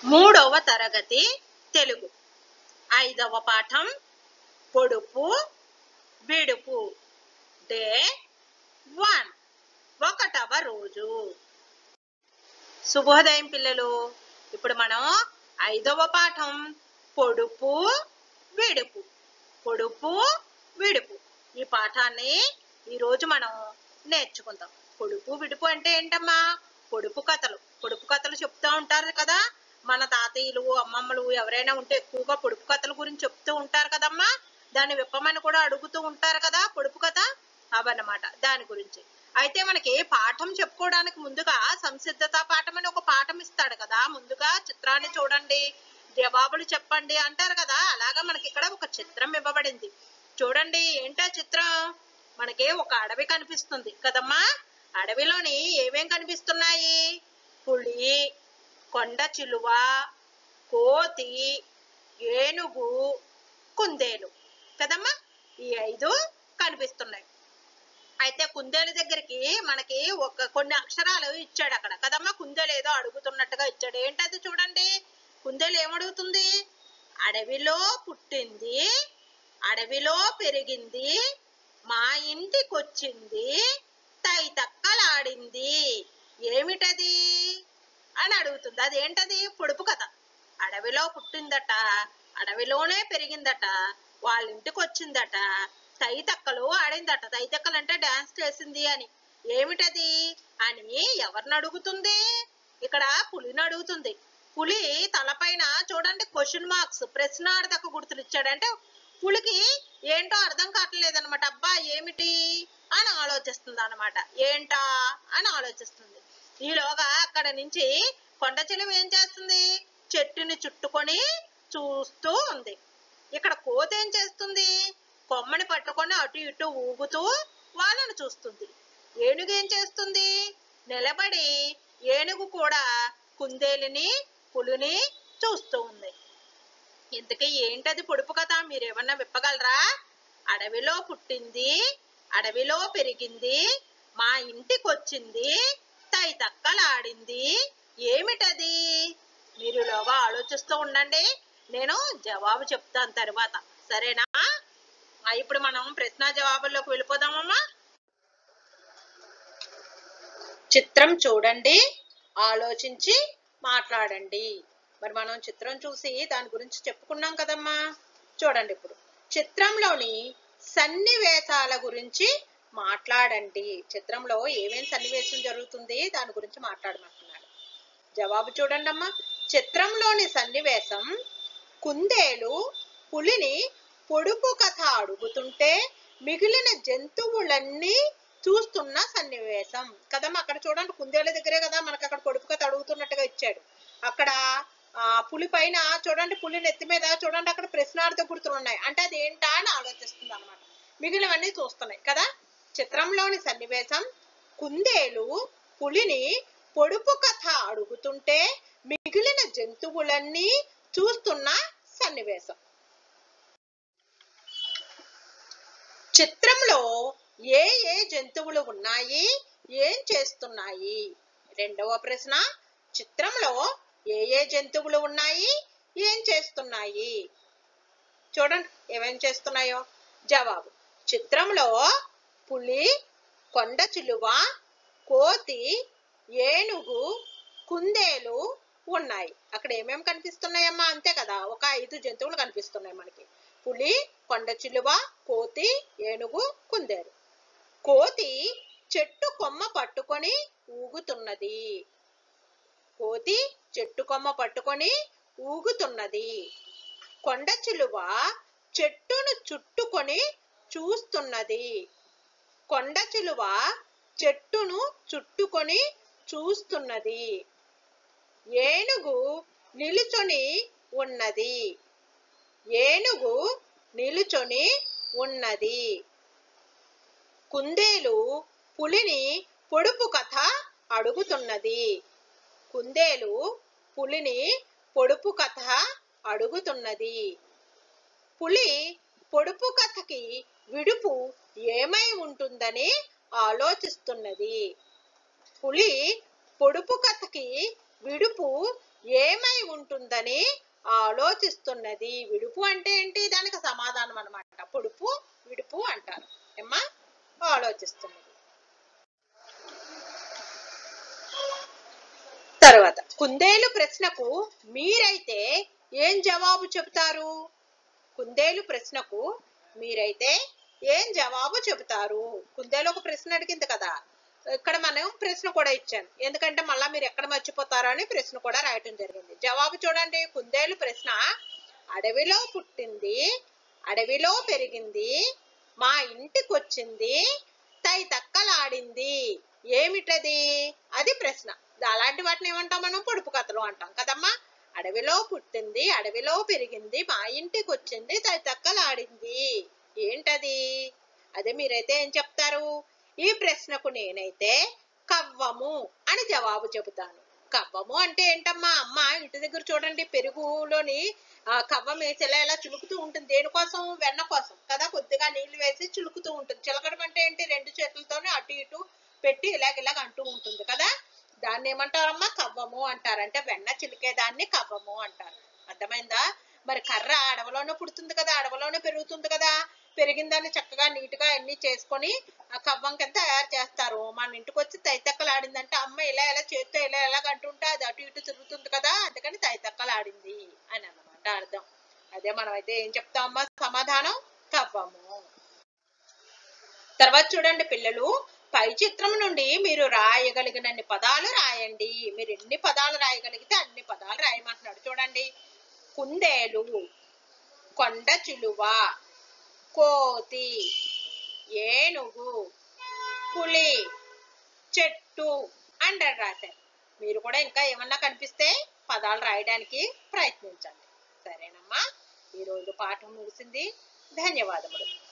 మూడవ తరగతి తెలుగు ఐదవ పాఠం పొడుపు విడుపు డే వన్ ఒకటవ రోజు శుభోదయం పిల్లలు ఇప్పుడు మనం ఐదవ పాఠం పొడుపు విడుపు పొడుపు విడుపు ఈ పాఠాన్ని ఈరోజు మనం నేర్చుకుందాం పొడుపు విడుపు అంటే ఏంటమ్మా పొడుపు కథలు పొడుపు కథలు చెప్తూ ఉంటారు కదా మన తాతయ్యలు అమ్మమ్మలు ఎవరైనా ఉంటే ఎక్కువగా పొడుపు కథల గురించి చెప్తూ ఉంటారు కదమ్మా దాన్ని విప్పమని కూడా అడుగుతూ ఉంటారు కదా పొడుపు కథ అవన్నమాట దాని గురించి అయితే మనకి పాఠం చెప్పుకోవడానికి ముందుగా సంసిద్ధత పాఠం అని ఒక పాఠం ఇస్తాడు కదా ముందుగా చిత్రాన్ని చూడండి జవాబులు చెప్పండి అంటారు కదా అలాగా మనకి ఇక్కడ ఒక చిత్రం ఇవ్వబడింది చూడండి ఏంటా చిత్రం మనకి ఒక అడవి కనిపిస్తుంది కదమ్మా అడవిలోని ఏమేం కనిపిస్తున్నాయి పులి కొండ చిలువ కోతి ఏనుగు కుందేలు కదమ్మా ఈ ఐదు కనిపిస్తున్నాయి అయితే కుందేలు దగ్గరికి మనకి ఒక కొన్ని అక్షరాలు ఇచ్చాడు అక్కడ కదమ్మా కుందేలు ఏదో అడుగుతున్నట్టుగా ఇచ్చాడు ఏంటది చూడండి కుందేలు ఏమడుగుతుంది అడవిలో పుట్టింది అడవిలో పెరిగింది మా ఇంటికొచ్చింది తై తక్కలాడింది ఏమిటది అని అడుగుతుంది అదేంటది పొడుపు కథ అడవిలో పుట్టిందట అడవిలోనే పెరిగిందట వాళ్ళ ఇంటికి వచ్చిందట తై తక్కలు ఆడిందట తై తక్కలు అంటే డాన్స్ చేసింది అని ఏమిటది అని ఎవరిని అడుగుతుంది ఇక్కడ పులిని అడుగుతుంది పులి తలపైన చూడండి క్వశ్చన్ మార్క్స్ ప్రశ్నార్థక గుర్తులు ఇచ్చాడంటే పులికి ఏంటో అర్థం కావట్లేదు అనమాట అబ్బా ఏమిటి అని ఆలోచిస్తుంది అనమాట ఏంటా అని ఆలోచిస్తుంది ఈలోగా అక్కడ నుంచి కొండ చిలువ ఏం చేస్తుంది చెట్టుని చుట్టుకొని చూస్తూ ఉంది ఇక్కడ కోత ఏం చేస్తుంది కొమ్మని పట్టుకొని అటు ఇటు ఊగుతూ వాళ్ళని చూస్తుంది ఏనుగు ఏం చేస్తుంది నిలబడి ఏనుగు కూడా కుందేలుని పులిని చూస్తూ ఉంది ఇంతకీ ఏంటది పొడుపు కథ మీరేమన్నా విప్పగలరా అడవిలో పుట్టింది అడవిలో పెరిగింది మా ఇంటికి వచ్చింది తై తక్కలాడింది ఏమిటది మీరులోగా ఆలోచిస్తూ ఉండండి నేను జవాబు చెప్తాను తర్వాత సరేనా ఆ, ఇప్పుడు మనం ప్రశ్న జవాబుల్లోకి వెళ్ళిపోదామమ్మా చిత్రం చూడండి ఆలోచించి మాట్లాడండి మరి మనం చిత్రం చూసి దాని గురించి చెప్పుకున్నాం కదమ్మా చూడండి ఇప్పుడు చిత్రంలోని సన్నివేశాల గురించి మాట్లాడండి చిత్రంలో ఏమేం సన్నివేశం జరుగుతుంది దాని గురించి మాట్లాడమంటున్నాడు జవాబు చూడండి అమ్మా చిత్రంలోని సన్నివేశం కుందేలు పులిని పొడుపు కథ అడుగుతుంటే మిగిలిన జంతువులన్నీ చూస్తున్న సన్నివేశం కదమ్మా అక్కడ చూడండి కుందేల దగ్గరే కదా మనకు అక్కడ పొడుపు కథ అడుగుతున్నట్టుగా ఇచ్చాడు అక్కడ ఆ పులి పైన చూడండి పులి నెత్తి మీద చూడండి అక్కడ ప్రశ్నార్థ గుర్తులు ఉన్నాయి అంటే అది ఏంటా అని ఆలోచిస్తుంది అనమాట మిగిలినవన్నీ చూస్తున్నాయి కదా చిత్రంలోని సన్నివేశం కుందేలు పులిని పొడుపు కథ అడుగుతుంటే మిగిలిన జంతువులన్నీ చూస్తున్న సన్నివేశం చిత్రంలో ఏ ఏ జంతువులు ఉన్నాయి ఏం చేస్తున్నాయి రెండవ ప్రశ్న చిత్రంలో ఏ ఏ జంతువులు ఉన్నాయి ఏం చేస్తున్నాయి చూడండి ఏమేం చేస్తున్నాయో జవాబు చిత్రంలో పులి కొండ చిలువ కోతి ఏనుగు కుందేలు ఉన్నాయి అక్కడ ఏమేమి కనిపిస్తున్నాయమ్మా అంతే కదా ఒక ఐదు జంతువులు కనిపిస్తున్నాయి మనకి పులి కొండ చిలువ కోతి ఏనుగు కుందేలు కోతి చెట్టు కొమ్మ పట్టుకొని ఊగుతున్నది కోతి చెట్టు కొమ్మ పట్టుకొని ఊగుతున్నది కొండ చిలువ చెట్టును చుట్టుకొని చూస్తున్నది కొండ చిలువ చెట్టును చుట్టుకొని చూస్తున్నది ఏనుగు నిలుచొని ఉన్నది ఏనుగు నిలుచొని ఉన్నది కుందేలు పులిని పొడుపు కథ అడుగుతున్నది కుందేలు పులిని పొడుపు కథ అడుగుతున్నది పులి పొడుపు కథకి విడుపు ఏమై ఉంటుందని ఆలోచిస్తున్నది పులి పొడుపు కథకి విడుపు ఏమై ఉంటుంది వస్తున్నది విడుపు అంటే ఏంటి దానికి సమాధానం అన్నమాట పొడుపు విడుపు అంటారు ఏమ్మా ఆలోచిస్తున్నది తర్వాత కుందేలు ప్రశ్నకు మీరైతే ఏం జవాబు చెబుతారు కుందేలు ప్రశ్నకు మీరైతే ఏం జవాబు చెబుతారు కుందేలు ఒక ప్రశ్న అడిగింది కదా ఇక్కడ మనం ప్రశ్న కూడా ఇచ్చాను ఎందుకంటే మళ్ళా మీరు ఎక్కడ మర్చిపోతారో అని ప్రశ్న కూడా రాయటం జరిగింది జవాబు చూడండి కుందేలు ప్రశ్న అడవిలో పుట్టింది అడవిలో పెరిగింది మా ఇంటికి వచ్చింది తై తక్కలాడింది ఏమిటది అది ప్రశ్న అలాంటి వాటిని ఏమంటాం మనం పొడుపు కథలు అంటాం కదమ్మా అడవిలో పుట్టింది అడవిలో పెరిగింది మా ఇంటికి వచ్చింది తై తక్కలాడింది ఏంటది అదే మీరైతే ఏం చెప్తారు ఈ ప్రశ్నకు నేనైతే కవ్వము అని జవాబు చెబుతాను కవ్వము అంటే ఏంటమ్మా అమ్మ ఇంటి దగ్గర చూడండి పెరుగులోని ఆ కవ్వం వేసి ఇలా ఇలా చులుకుతూ ఉంటుంది దేనికోసం వెన్న కోసం కదా కొద్దిగా నీళ్లు వేసి చులుకుతూ ఉంటుంది చిలకడం అంటే ఏంటి రెండు చేతులతోనే అటు ఇటు పెట్టి ఇలాగ ఇలాగ అంటూ ఉంటుంది కదా దాన్ని ఏమంటారమ్మా కవ్వము అంటారు అంటే వెన్న చిలికేదాన్ని కవ్వము అంటారు అర్థమైందా మరి కర్ర అడవిలోనే పుడుతుంది కదా అడవిలోనే పెరుగుతుంది కదా పెరిగిన దాన్ని చక్కగా నీట్ గా అన్ని చేసుకొని ఆ కవ్వం కింద తయారు చేస్తారు మన ఇంటికి వచ్చి తైతక్కలు ఆడిందంటే అమ్మ ఇలా ఇలా చేత్తో ఇలా ఇలా అంటుంటే అది అటు ఇటు తిరుగుతుంది కదా అందుకని తైతక్కలు ఆడింది అని అన్నమాట అర్థం అదే మనం అయితే ఏం చెప్తామమ్మా సమాధానం కవ్వము తర్వాత చూడండి పిల్లలు పై చిత్రం నుండి మీరు రాయగలిగినన్ని పదాలు రాయండి మీరు ఎన్ని పదాలు రాయగలిగితే అన్ని పదాలు రాయమంటున్నాడు చూడండి కుందేలు కొండ చిలువ కోతి ఏనుగు పులి చెట్టు అని రాశారు మీరు కూడా ఇంకా ఏమన్నా కనిపిస్తే పదాలు రాయడానికి ప్రయత్నించండి సరేనమ్మా ఈరోజు పాఠం ముగిసింది ధన్యవాదములు